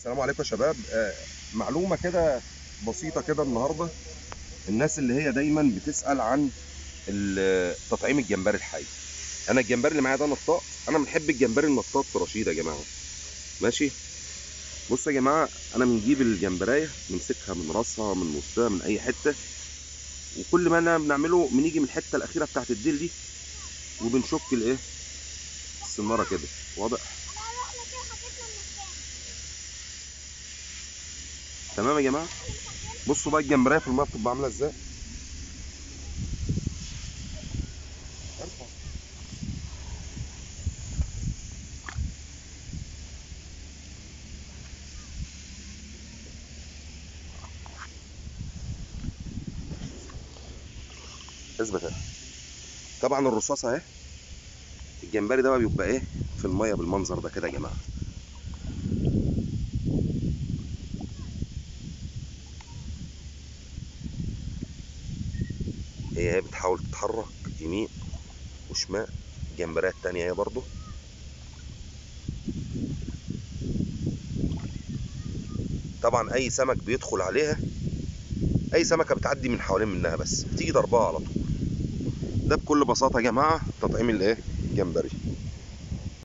السلام عليكم يا شباب آه، معلومة كده بسيطة كده النهاردة الناس اللي هي دايما بتسأل عن ال- تطعيم الجمبري الحي انا الجمبري اللي معايا ده نطاط انا بنحب الجمبري النطاط في رشيد يا جماعة ماشي بصوا يا جماعة انا بنجيب الجمبراية نمسكها من راسها من وسطها من اي حتة وكل ما انا بنعمله بنيجي من الحتة الاخيرة بتاعت الديل دي وبنشك الايه السنارة كده واضح تمام يا جماعه بصوا بقى الجمبريه في الميه بتبقى عامله ازاي اثبت اهي طبعا الرصاصه اهي الجمبري ده بقى بيبقى ايه في الميه بالمنظر ده كده يا جماعه هي هي بتحاول تتحرك يمين وشمال الجمبريه التانية هي برضو طبعا اي سمك بيدخل عليها اي سمكه بتعدي من حوالين منها بس بتيجي ضربها على طول ده بكل بساطه يا جماعه تطعيم الايه الجمبري